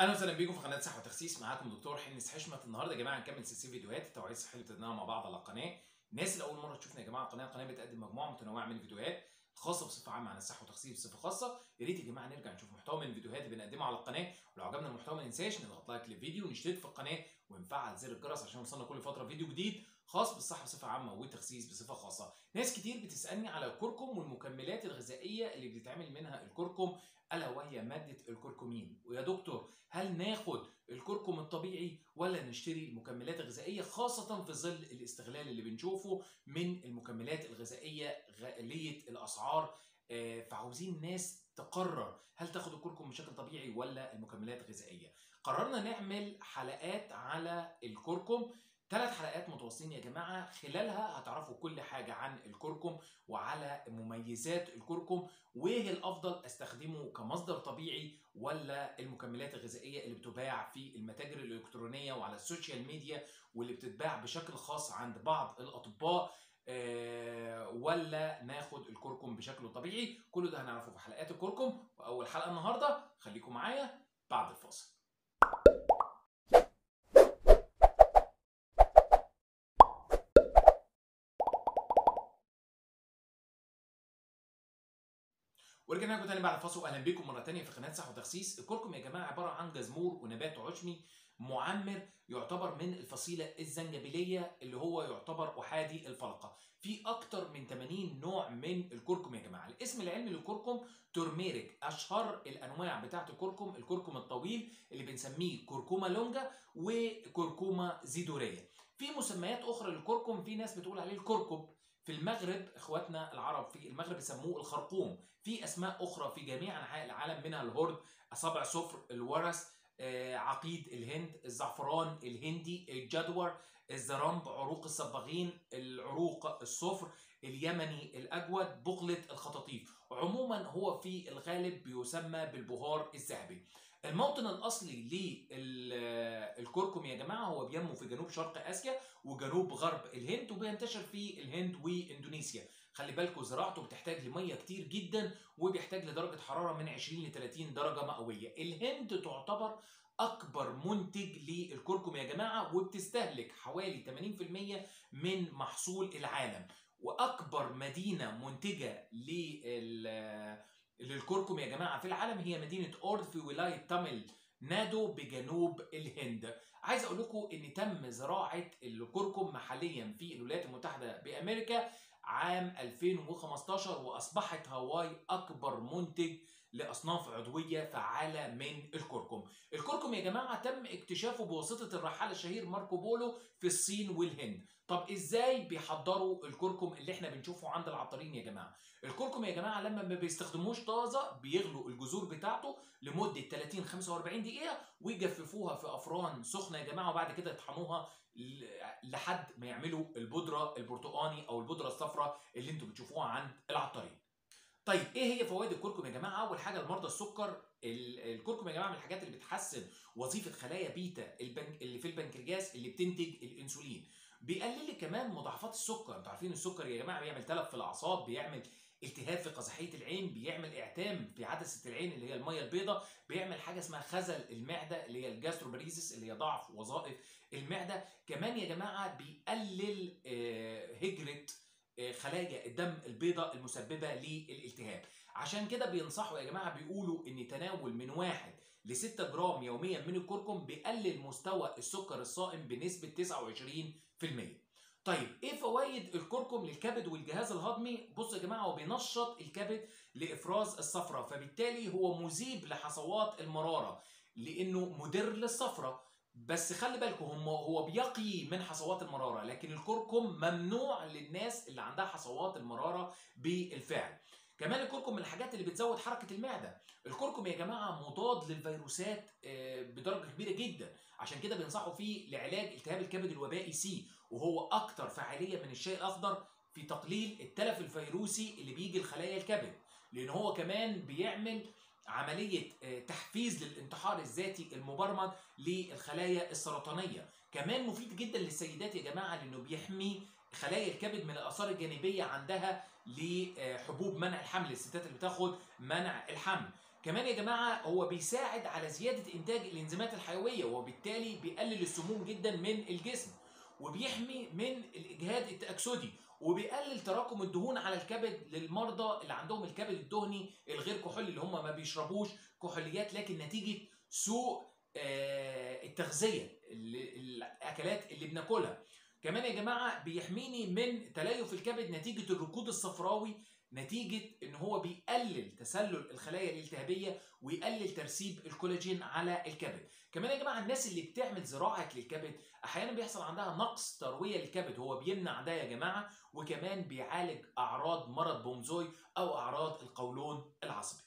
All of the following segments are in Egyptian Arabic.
اهلا وسهلا بيكم في قناه صحه وتخسيس معاكم دكتور حنس حشمت النهارده يا جماعه هنكمل سلسله فيديوهات التوعيه الصحيه اللي ابتديناها مع بعض على القناه الناس اللي اول مره تشوفنا يا جماعه القناه القناه بتقدم مجموعه متنوعه من الفيديوهات خاصه بصفه عامه عن الصحه والتخسيس بصفه خاصه يا ريت يا جماعه نرجع نشوف محتوى من الفيديوهات اللي بنقدمها على القناه ولو عجبنا المحتوى ما ننساش نضغط لايك للفيديو ونشترك في القناه ونفعل زر الجرس عشان يوصلنا كل فتره فيديو جديد خاص بالصحه بصفه عامه والتخسيس بصفه خاصه ناس كتير بتسالني على الكركم والمكملات الغذائيه اللي بيتعمل منها الكركم الا وهي ماده الكركمين ويا دكتور هل ناخد الكركم الطبيعي ولا نشتري المكملات الغذائيه خاصه في ظل الاستغلال اللي بنشوفه من المكملات الغذائيه غاليه الاسعار آه، فعاوزين ناس تقرر هل تاخد الكركم بشكل طبيعي ولا المكملات الغذائيه قررنا نعمل حلقات على الكركم ثلاث حلقات متواصلين يا جماعه خلالها هتعرفوا كل حاجه عن الكركم وعلى مميزات الكركم وايه الافضل استخدمه كمصدر طبيعي ولا المكملات الغذائيه اللي بتباع في المتاجر الالكترونيه وعلى السوشيال ميديا واللي بتتباع بشكل خاص عند بعض الاطباء آه، ولا ناخد الكركم بشكله طبيعي كل ده هنعرفه في حلقات الكركم واول حلقه النهارده خليكم معايا بعد الفاصل ورجعنا لكم تاني بعد الفاصل واهلا بكم مره تانيه في قناه صحه وتخسيس الكركم يا جماعه عباره عن جزمور ونبات عشمي معمر يعتبر من الفصيله الزنجبيليه اللي هو يعتبر احادي الفلقه في اكتر من 80 نوع من الكركم يا جماعه الاسم العلمي للكركم تورميريك اشهر الانواع بتاعه الكركم الكركم الطويل اللي بنسميه كركوما لونجا وكركوما زيدوريه في مسميات اخرى للكركم في ناس بتقول عليه الكركب في المغرب اخواتنا العرب في المغرب بيسموه الخرقوم في اسماء اخرى في جميع انحاء العالم منها الهرد اصابع صفر الورس آه، عقيد الهند الزعفران الهندي الجدور الزرمب عروق الصباغين العروق الصفر اليمني الاجود بغلة الخطاطيف عموما هو في الغالب بيسمى بالبهار الذهبي الموطن الاصلي للكركم يا جماعه هو بينمو في جنوب شرق اسيا وجنوب غرب الهند وبينتشر في الهند واندونيسيا خلي بالكم زراعته بتحتاج لميه كتير جدا وبيحتاج لدرجه حراره من 20 ل 30 درجه مئويه الهند تعتبر اكبر منتج للكركم يا جماعه وبتستهلك حوالي 80% من محصول العالم واكبر مدينه منتجه لل للكركم يا جماعه في العالم هي مدينه اورد في ولايه تاميل نادو بجنوب الهند عايز اقول لكم ان تم زراعه الكركم محليا في الولايات المتحده بامريكا عام 2015 واصبحت هاواي اكبر منتج لاصناف عضويه فعاله من الكركم. الكركم يا جماعه تم اكتشافه بواسطه الرحاله الشهير ماركو بولو في الصين والهند. طب ازاي بيحضروا الكركم اللي احنا بنشوفه عند العطارين يا جماعه؟ الكركم يا جماعه لما ما بيستخدموش طازه بيغلوا الجذور بتاعته لمده 30 45 دقيقه ويجففوها في افران سخنه يا جماعه وبعد كده يطحنوها ل- لحد ما يعملوا البودره البرتقاني او البودره الصفراء اللي انتوا بتشوفوها عند العطارين. طيب ايه هي فوائد الكركم يا جماعه؟ اول حاجه لمرضى السكر ال- الكركم يا جماعه من الحاجات اللي بتحسن وظيفه خلايا بيتا البنك اللي في البنكرياس اللي بتنتج الانسولين. بيقلل لي كمان مضاعفات السكر، انتوا عارفين السكر يا جماعه بيعمل تلف في الاعصاب، بيعمل التهاب في قزحيه العين، بيعمل اعتام في عدسه العين اللي هي الميه البيضاء، بيعمل حاجه اسمها خزل المعده اللي هي الجاستروباريزس اللي هي ضعف وظائف المعده، كمان يا جماعه بيقلل آه، هجره آه، خلايا الدم البيضاء المسببه للالتهاب عشان كده بينصحوا يا جماعه بيقولوا ان تناول من واحد ل 6 جرام يوميا من الكركم بيقلل مستوى السكر الصائم بنسبه 29%. طيب ايه فوائد الكركم للكبد والجهاز الهضمي؟ بصوا يا جماعه هو بينشط الكبد لافراز الصفرة فبالتالي هو مذيب لحصوات المراره لانه مدر للصفرة بس خلي بالكم هم هو بيقي من حصوات المراره لكن الكركم ممنوع للناس اللي عندها حصوات المراره بالفعل كمان الكركم من الحاجات اللي بتزود حركه المعده الكركم يا جماعه مضاد للفيروسات آه، بدرجه كبيره جدا عشان كده بينصحوا فيه لعلاج التهاب الكبد الوبائي سي وهو اكتر فعاليه من الشاي الاخضر في تقليل التلف الفيروسي اللي بيجي لخلايا الكبد لان هو كمان بيعمل عمليه آه، تحفيز للانتحار الذاتي المبرمج للخلايا السرطانيه كمان مفيد جدا للسيدات يا جماعه لانه بيحمي خلايا الكبد من الاثار الجانبيه عندها لحبوب منع الحمل الستات اللي بتاخد منع الحمل كمان يا جماعه هو بيساعد على زياده انتاج الانزيمات الحيويه وبالتالي بيقلل السموم جدا من الجسم وبيحمي من الاجهاد التاكسدي وبيقلل تراكم الدهون على الكبد للمرضى اللي عندهم الكبد الدهني الغير كحولي اللي هم ما بيشربوش كحوليات لكن نتيجه سوء آه، التغذيه اللي- الاكلات اللي بناكلها كمان يا جماعه بيحميني من تليف الكبد نتيجه الركود الصفراوي نتيجه ان هو بيقلل تسلل الخلايا الالتهابيه ويقلل ترسيب الكولاجين على الكبد كمان يا جماعه الناس اللي بتعمل زراعه للكبد احيانا بيحصل عندها نقص ترويه للكبد هو بيمنع ده يا جماعه وكمان بيعالج اعراض مرض بومزوي او اعراض القولون العصبي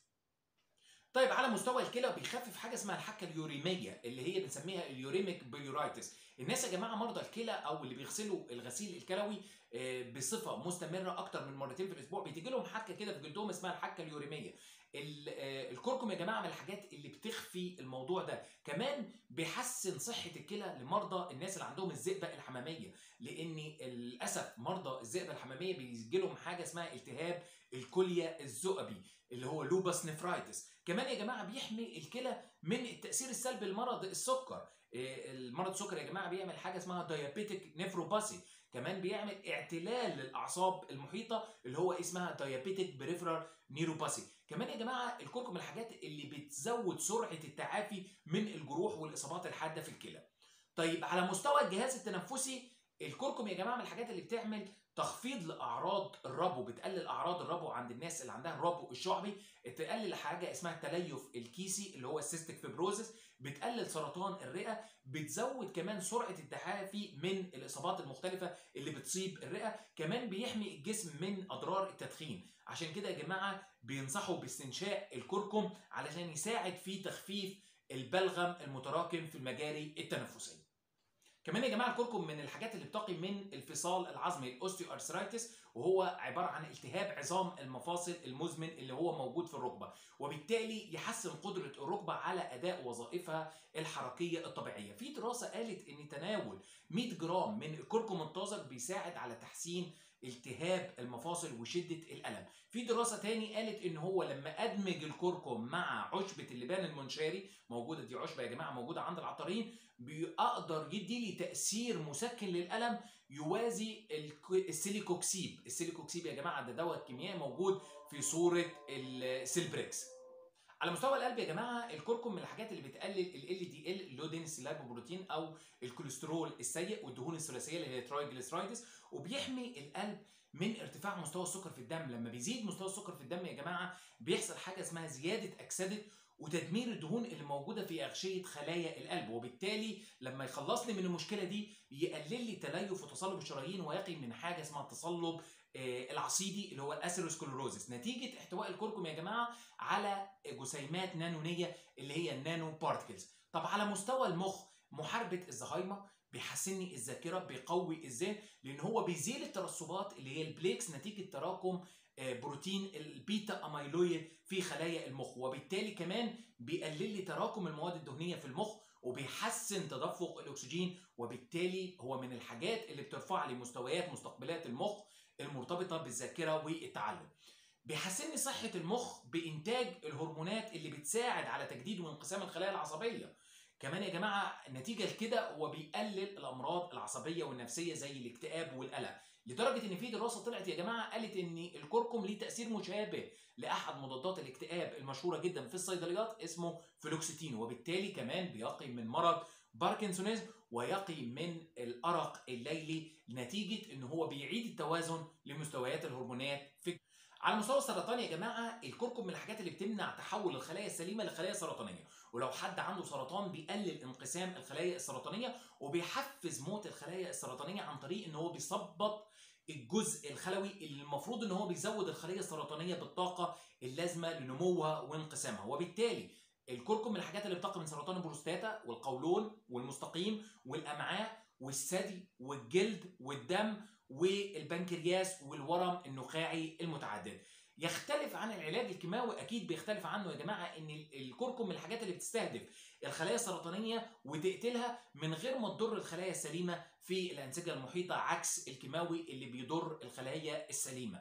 طيب على مستوى الكلى بيخفف حاجه اسمها الحكه اليوريميه اللي هي بنسميها اليوريميك بيوريتس الناس يا جماعه مرضى الكلى او اللي بيغسلوا الغسيل الكلوي آه، بصفه مستمره اكتر من مرتين في الاسبوع بتيجي لهم حكه كده في جلدهم اسمها الحكه اليوريميه ال- آه، الكركم يا جماعه من الحاجات اللي بتخفي الموضوع ده كمان بيحسن صحه الكلى لمرضى الناس اللي عندهم الذئبه الحماميه لان للاسف مرضى الذئبه الحماميه بيجي لهم حاجه اسمها التهاب الكليه الذئبي اللي هو لوباس نفرايتس كمان يا جماعه بيحمي الكلى من التاثير السلبي لمرض السكر إيه، المرض السكر يا جماعه بيعمل حاجه اسمها دايابيتيك نيفروباثي كمان بيعمل اعتلال للاعصاب المحيطه اللي هو اسمها دايابيتيك بريفرال نيروباثي كمان يا جماعه الكركم من الحاجات اللي بتزود سرعه التعافي من الجروح والاصابات الحاده في الكلى طيب على مستوى الجهاز التنفسي الكركم يا جماعه من الحاجات اللي بتعمل تخفيض لاعراض الربو بتقلل اعراض الربو عند الناس اللي عندها الربو الشعبي تقلل حاجه اسمها التليف الكيسي اللي هو السيستيك فيبروزس بتقلل سرطان الرئه بتزود كمان سرعه التعافي من الاصابات المختلفه اللي بتصيب الرئه كمان بيحمي الجسم من اضرار التدخين عشان كده يا جماعه بينصحوا باستنشاق الكركم علشان يساعد في تخفيف البلغم المتراكم في المجاري التنفسيه كمان يا جماعه الكركم من الحاجات اللي بتقي من الفصال العظمي الاوستيو ارثرايتس وهو عباره عن التهاب عظام المفاصل المزمن اللي هو موجود في الركبه وبالتالي يحسن قدره الركبه على اداء وظائفها الحركيه الطبيعيه في دراسه قالت ان تناول 100 جرام من الكركم الطازج بيساعد على تحسين التهاب المفاصل وشده الالم في دراسه تاني قالت ان هو لما ادمج الكركم مع عشبه اللبان المنشاري موجوده دي عشبه يا جماعه موجوده عند العطارين بيقدر يدي لي تاثير مسكن للالم يوازي الك- السيليكوكسيب السيليكوكسيب يا جماعه ده دواء كيميائي موجود في صوره السيلبريكس على مستوى القلب يا جماعه الكركم من الحاجات اللي بتقلل ال دي ال اللي هو دينس لايبوبروتين او الكوليسترول السيء والدهون الثلاثيه اللي هي ترايجليسرايدس وبيحمي القلب من ارتفاع مستوى السكر في الدم لما بيزيد مستوى السكر في الدم يا جماعه بيحصل حاجه اسمها زياده اكسده وتدمير الدهون اللي موجوده في اغشيه خلايا القلب وبالتالي لما يخلصني من المشكله دي يقلل لي تليف وتصلب الشرايين ويقي من حاجه اسمها التصلب آه، العصيدي اللي هو الاسيروسكلروزس نتيجه احتواء الكركم يا جماعه على جسيمات نانونيه اللي هي النانو بارتكلز طب على مستوى المخ محاربه الزهايمر بيحسن لي الذاكره بيقوي الذهن لان هو بيزيل الترسبات اللي هي البليكس نتيجه تراكم آه، بروتين البيتا اميلويد في خلايا المخ وبالتالي كمان بيقلل لي تراكم المواد الدهنيه في المخ وبيحسن تدفق الاكسجين وبالتالي هو من الحاجات اللي بترفع لي مستويات مستقبلات المخ المرتبطه بالذاكره والتعلم بيحسن لي صحه المخ بانتاج الهرمونات اللي بتساعد على تجديد وانقسام الخلايا العصبيه كمان يا جماعه نتيجه لكده هو بيقلل الامراض العصبيه والنفسيه زي الاكتئاب والقلق لدرجه ان في دراسه طلعت يا جماعه قالت ان الكركم ليه تاثير مشابه لاحد مضادات الاكتئاب المشهوره جدا في الصيدليات اسمه فلوكسيتين وبالتالي كمان بيقي من مرض باركنسونيزم ويقي من الارق الليلي نتيجه ان هو بيعيد التوازن لمستويات الهرمونات في على مستوى السرطان يا جماعه الكركم من الحاجات اللي بتمنع تحول الخلايا السليمه لخلايا سرطانيه ولو حد عنده سرطان بيقلل انقسام الخلايا السرطانيه وبيحفز موت الخلايا السرطانيه عن طريق ان هو بيثبط الجزء الخلوي اللي المفروض ان هو بيزود الخليه السرطانيه بالطاقه اللازمه لنموها وانقسامها وبالتالي الكركم من الحاجات اللي بتقي من سرطان البروستاتا والقولون والمستقيم والامعاء والثدي والجلد والدم والبنكرياس والورم النخاعي المتعدد يختلف عن العلاج الكيماوي اكيد بيختلف عنه يا جماعه ان ال- الكركم من الحاجات اللي بتستهدف الخلايا السرطانيه وتقتلها من غير ما تضر الخلايا السليمه في الانسجه المحيطه عكس الكيماوي اللي بيضر الخلايا السليمه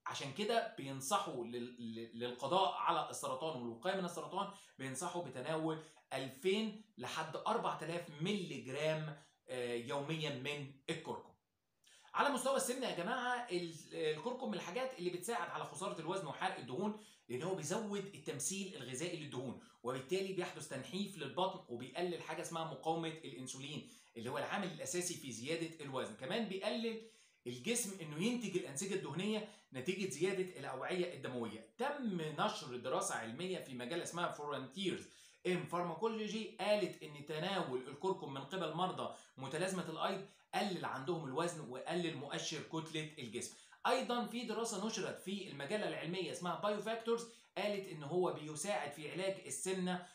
عشان كده بينصحوا للقضاء على السرطان والوقايه من السرطان بينصحوا بتناول 2000 لحد 4000 مللي جرام يوميا من الكركم. على مستوى السمنه يا جماعه الكركم من الحاجات اللي بتساعد على خساره الوزن وحرق الدهون لان هو بيزود التمثيل الغذائي للدهون وبالتالي بيحدث تنحيف للبطن وبيقلل حاجه اسمها مقاومه الانسولين اللي هو العامل الاساسي في زياده الوزن كمان بيقلل الجسم انه ينتج الانسجه الدهنيه نتيجه زياده الاوعيه الدمويه تم نشر دراسه علميه في مجله اسمها فورنتيرز ان فارماكولوجي قالت ان تناول الكركم من قبل مرضى متلازمه الايض قلل عندهم الوزن وقلل مؤشر كتله الجسم ايضا في دراسه نشرت في المجله العلميه اسمها بايو فاكتورز قالت ان هو بيساعد في علاج السمنه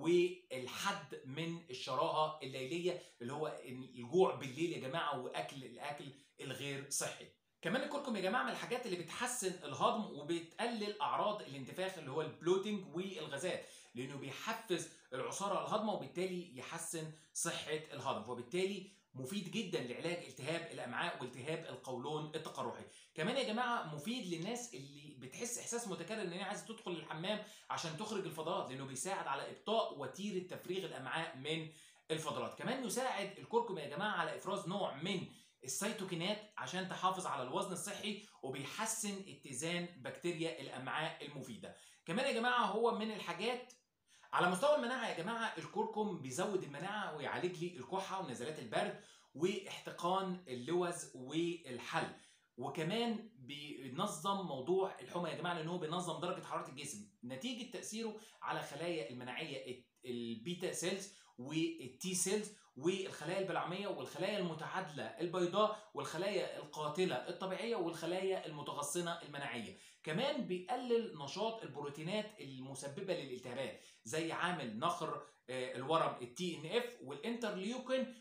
والحد من الشراهه الليليه اللي هو الجوع بالليل يا جماعه واكل الاكل الغير صحي كمان الكركم يا جماعه من الحاجات اللي بتحسن الهضم وبتقلل اعراض الانتفاخ اللي هو البلوتنج والغازات لانه بيحفز العصاره الهضمه وبالتالي يحسن صحه الهضم وبالتالي مفيد جدا لعلاج التهاب الامعاء والتهاب القولون التقرحي كمان يا جماعه مفيد للناس اللي بتحس احساس متكرر ان هي عايزه تدخل الحمام عشان تخرج الفضلات لانه بيساعد على ابطاء وتيره تفريغ الامعاء من الفضلات كمان يساعد الكركم يا جماعه على افراز نوع من السيتوكينات عشان تحافظ على الوزن الصحي وبيحسن اتزان بكتيريا الامعاء المفيده كمان يا جماعه هو من الحاجات على مستوى المناعه يا جماعه الكركم بيزود المناعه ويعالج لي الكحه ونزلات البرد واحتقان اللوز والحل وكمان بينظم موضوع الحمى يا جماعه لان هو بينظم درجه حراره الجسم نتيجه تاثيره على خلايا المناعيه البيتا سيلز والتي سيلز والخلايا البلعميه والخلايا المتعادله البيضاء والخلايا القاتله الطبيعيه والخلايا المتغصنه المناعيه كمان بيقلل نشاط البروتينات المسببه للالتهابات زي عامل نخر الورم التي ان اف والانترليوكين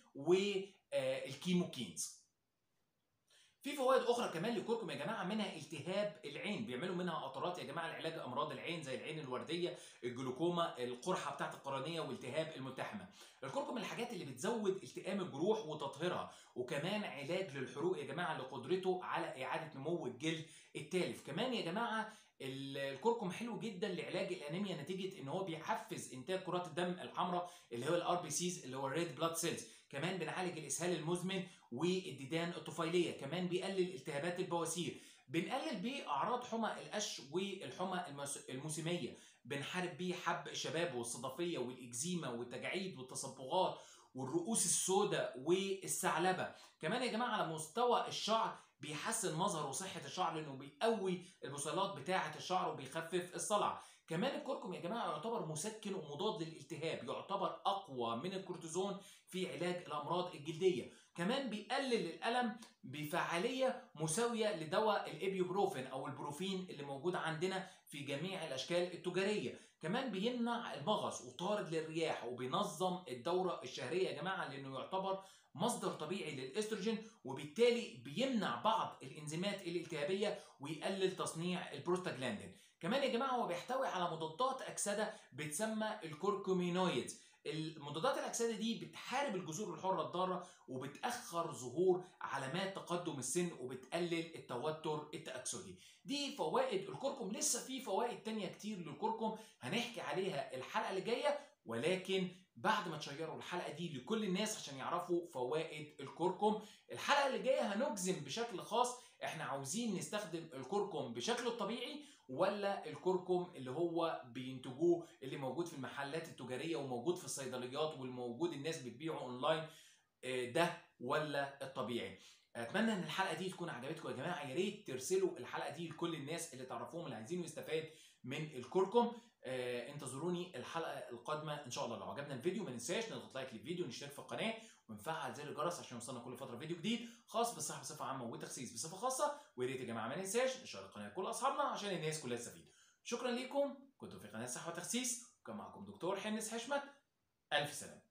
والكيموكينز في فوائد اخرى كمان للكركم يا جماعه منها التهاب العين بيعملوا منها قطرات يا جماعه لعلاج امراض العين زي العين الورديه الجلوكوما القرحه بتاعه القرنيه والتهاب الملتحمه الكركم من الحاجات اللي بتزود التئام الجروح وتطهيرها وكمان علاج للحروق يا جماعه لقدرته على اعاده نمو الجلد التالف كمان يا جماعه الكركم حلو جدا لعلاج الانيميا نتيجه ان هو بيحفز انتاج كرات الدم الحمراء اللي هو الار بي سيز اللي هو الريد بلاد سيلز كمان بنعالج الاسهال المزمن والديدان الطفيليه كمان بيقلل التهابات البواسير بنقلل بيه اعراض حمى القش والحمى الموسميه بنحارب بيه حب الشباب والصدفيه والاكزيما والتجاعيد والتصبغات والرؤوس السوداء والثعلبه كمان يا جماعه على مستوى الشعر بيحسن مظهر وصحه الشعر لانه بيقوي البصيلات بتاعه الشعر وبيخفف الصلع كمان الكركم يا جماعه يعتبر مسكن ومضاد للالتهاب يعتبر اقوى من الكورتيزون في علاج الامراض الجلديه كمان بيقلل الالم بفعاليه مساويه لدواء الابيوبروفين او البروفين اللي موجود عندنا في جميع الاشكال التجاريه كمان بيمنع المغص وطارد للرياح وبينظم الدوره الشهريه يا جماعه لانه يعتبر مصدر طبيعي للاستروجين وبالتالي بيمنع بعض الانزيمات الالتهابيه ويقلل تصنيع البروستاجلاندين كمان يا جماعه هو بيحتوي على مضادات اكسده بتسمى الكوركومينويدز المضادات الاكسده دي بتحارب الجذور الحره الضاره وبتاخر ظهور علامات تقدم السن وبتقلل التوتر التاكسدي دي فوائد الكركم لسه في فوائد تانية كتير للكركم هنحكي عليها الحلقه اللي جايه ولكن بعد ما تشيروا الحلقه دي لكل الناس عشان يعرفوا فوائد الكركم الحلقه اللي جايه هنجزم بشكل خاص احنا عاوزين نستخدم الكركم بشكله الطبيعي ولا الكركم اللي هو بينتجوه اللي موجود في المحلات التجاريه وموجود في الصيدليات والموجود الناس بتبيعه اونلاين ده ولا الطبيعي اتمنى ان الحلقه دي تكون عجبتكم يا جماعه يا ريت ترسلوا الحلقه دي لكل الناس اللي تعرفوهم اللي عايزين يستفاد من الكركم آه انتظروني الحلقه القادمه ان شاء الله لو عجبنا الفيديو ما ننساش نضغط لايك للفيديو ونشترك في القناه ونفعل زر الجرس عشان يوصلنا كل فتره فيديو جديد خاص بالصحه بصفه عامه والتخسيس بصفه خاصه ويا ريت يا جماعه ما ننساش نشارك القناه لكل اصحابنا عشان الناس كلها تستفيد شكرا ليكم كنتم في قناه صحه وتخسيس وكان معكم دكتور حنس حشمت الف سلامه